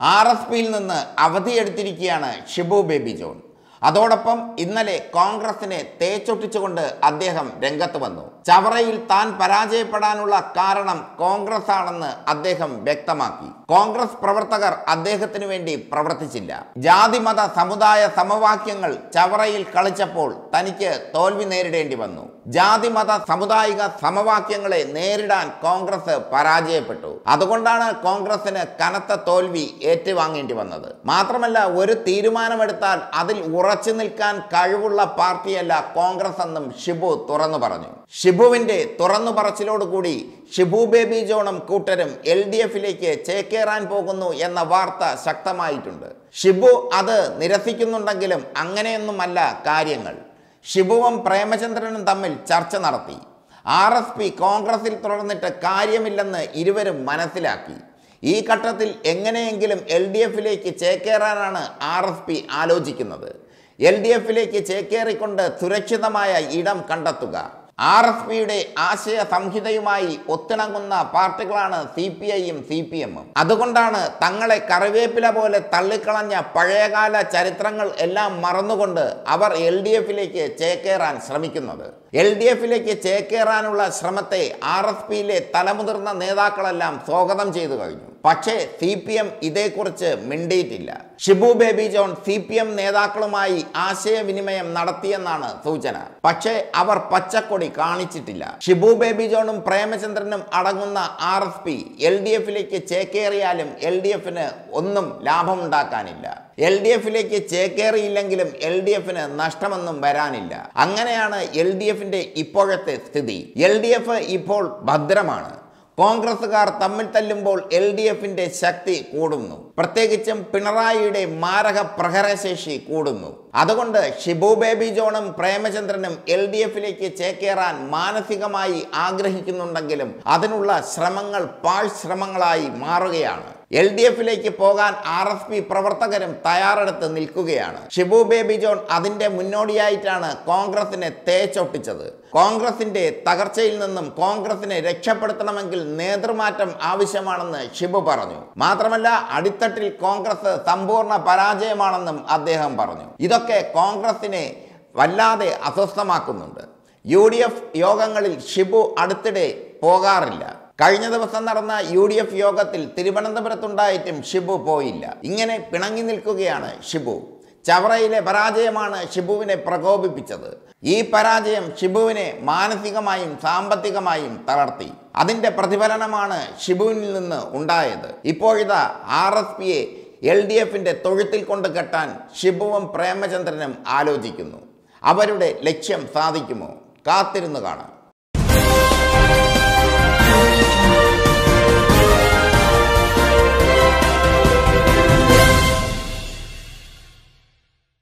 R S പിയിൽ നിന്ന് അവധിയെടുത്തിരിക്കുകയാണ് Shibu Baby John അതോടൊപ്പം ഇന്നലെ കോൺഗ്രസിനെ തേച്ചൊട്ടിച്ചുകൊണ്ട് അദ്ദേഹം രംഗത്ത് വന്നു ചവറയിൽ താൻ പരാജയപ്പെടാനുള്ള കാരണം കോൺഗ്രസ് ആണെന്ന് അദ്ദേഹം വ്യക്തമാക്കി കോൺഗ്രസ് പ്രവർത്തകർ അദ്ദേഹത്തിന് വേണ്ടി പ്രവർത്തിച്ചില്ല ജാതിമത സമുദായ സമവാക്യങ്ങൾ ചവറയിൽ കളിച്ചപ്പോൾ തനിക്ക് തോൽവി നേരിടേണ്ടി വന്നു ജാതിമത സമുദായിക സമവാക്യങ്ങളെ നേരിടാൻ കോൺഗ്രസ് പരാജയപ്പെട്ടു അതുകൊണ്ടാണ് കോൺഗ്രസിന് കനത്ത തോൽവി ഏറ്റുവാങ്ങേണ്ടി വന്നത് മാത്രമല്ല ഒരു തീരുമാനമെടുത്താൽ അതിൽ ഉറച്ചു നിൽക്കാൻ കഴിവുള്ള പാർട്ടിയല്ല കോൺഗ്രസ് എന്നും ഷിബു തുറന്നു പറഞ്ഞു ഷിബുവിന്റെ തുറന്നു പറച്ചിലോടുകൂടി ഷിബു ബേബി ജോണും കൂട്ടരും എൽ ഡി എഫിലേക്ക് ചേക്കേറാൻ പോകുന്നു എന്ന വാർത്ത ശക്തമായിട്ടുണ്ട് ഷിബു അത് നിരസിക്കുന്നുണ്ടെങ്കിലും അങ്ങനെയൊന്നുമല്ല കാര്യങ്ങൾ ഷിബുവും പ്രേമചന്ദ്രനും തമ്മിൽ ചർച്ച നടത്തി ആർ എസ് പി കോൺഗ്രസിൽ തുടർന്നിട്ട് കാര്യമില്ലെന്ന് ഇരുവരും മനസ്സിലാക്കി ഈ ഘട്ടത്തിൽ എങ്ങനെയെങ്കിലും എൽ ഡി എഫിലേക്ക് ചേക്കേറാനാണ് ആർ എസ് പി ആലോചിക്കുന്നത് എൽ ഡി എഫിലേക്ക് ചേക്കേറിക്കൊണ്ട് സുരക്ഷിതമായ ഇടം കണ്ടെത്തുക ആർ എസ് പിയുടെ ആശയ സംഹിതയുമായി ഒത്തിണങ്ങുന്ന പാർട്ടികളാണ് സി പി ഐയും സി പി എമ്മും അതുകൊണ്ടാണ് തങ്ങളെ കറിവേപ്പില പോലെ തള്ളിക്കളഞ്ഞ പഴയകാല ചരിത്രങ്ങൾ എല്ലാം മറന്നുകൊണ്ട് അവർ എൽ ഡി എഫിലേക്ക് ചേക്കേറാൻ ശ്രമിക്കുന്നത് എൽ ഡി എഫിലേക്ക് ചേക്കേറാനുള്ള ശ്രമത്തെ ആർ എസ് പിയിലെ തലമുതിർന്ന നേതാക്കളെല്ലാം സ്വാഗതം ചെയ്തു കഴിഞ്ഞു പക്ഷേ സി പി എം ഇതേക്കുറിച്ച് മിണ്ടിയിട്ടില്ല Shibu Baby John C P M നേതാക്കളുമായി ആശയവിനിമയം നടത്തിയെന്നാണ് സൂചന പക്ഷേ അവർ പച്ചക്കൊടി കാണിച്ചിട്ടില്ല ഷിബു ബേബി ജോണും പ്രേമചന്ദ്രനും അടങ്ങുന്ന R S P L D എഫിലേക്ക് ചേക്കേറിയാലും എൽ ഡി എഫിന് ഒന്നും ലാഭമുണ്ടാക്കാനില്ല എൽ ഡി എഫിലേക്ക് ചേക്കേറിയില്ലെങ്കിലും എൽ ഡി എഫിന് നഷ്ടമൊന്നും വരാനില്ല അങ്ങനെയാണ് എൽ ഡി എഫിന്റെ ഇപ്പോഴത്തെ സ്ഥിതി എൽ ഡി എഫ് ഇപ്പോൾ ഭദ്രമാണ് കോൺഗ്രസുകാർ തമ്മിൽ തല്ലുമ്പോൾ എൽ ഡി എഫിന്റെ ശക്തി കൂടുന്നു പ്രത്യേകിച്ചും പിണറായിയുടെ മാരക പ്രഹരശേഷി കൂടുന്നു അതുകൊണ്ട് ഷിബു ബേബി ജോണും പ്രേമചന്ദ്രനും എൽ ഡി എഫിലേക്ക് ചേക്കേറാൻ മാനസികമായി ആഗ്രഹിക്കുന്നുണ്ടെങ്കിലും അതിനുള്ള ശ്രമങ്ങൾ പാഴ്ശ്രമങ്ങളായി മാറുകയാണ് എൽ ഡി എഫിലേക്ക് പോകാൻ ആർ എസ് പി പ്രവർത്തകരും തയ്യാറെടുത്ത് നിൽക്കുകയാണ് ഷിബു ബേബി ജോൺ അതിന്റെ മുന്നോടിയായിട്ടാണ് കോൺഗ്രസിനെ തേച്ചൊട്ടിച്ചത് കോൺഗ്രസിന്റെ തകർച്ചയിൽ നിന്നും കോൺഗ്രസിനെ രക്ഷപ്പെടുത്തണമെങ്കിൽ നേതൃമാറ്റം ആവശ്യമാണെന്ന് ഷിബു പറഞ്ഞു മാത്രമല്ല അടിത്തട്ടിൽ കോൺഗ്രസ് സമ്പൂർണ്ണ പരാജയമാണെന്നും അദ്ദേഹം പറഞ്ഞു ഇതൊക്കെ കോൺഗ്രസിനെ വല്ലാതെ അസ്വസ്ഥമാക്കുന്നുണ്ട് യു ഡി എഫ് യോഗങ്ങളിൽ ഷിബു അടുത്തിടെ പോകാറില്ല കഴിഞ്ഞ ദിവസം നടന്ന യു ഡി എഫ് യോഗത്തിൽ തിരുവനന്തപുരത്തുണ്ടായിട്ടും ഷിബു പോയില്ല ഇങ്ങനെ പിണങ്ങി നിൽക്കുകയാണ് ഷിബു ചവറയിലെ പരാജയമാണ് ഷിബുവിനെ പ്രകോപിപ്പിച്ചത് ഈ പരാജയം ഷിബുവിനെ മാനസികമായും സാമ്പത്തികമായും തളർത്തി അതിന്റെ പ്രതിഫലനമാണ് ഷിബുവിനിൽ നിന്ന് ഉണ്ടായത് ഇപ്പോഴിതാ ആർ എസ് പിയെ എൽ ഡി എഫിന്റെ തൊഴുത്തിൽ കൊണ്ട് കെട്ടാൻ ഷിബുവും പ്രേമചന്ദ്രനും ആലോചിക്കുന്നു അവരുടെ ലക്ഷ്യം സാധിക്കുമോ കാത്തിരുന്നു കാണാം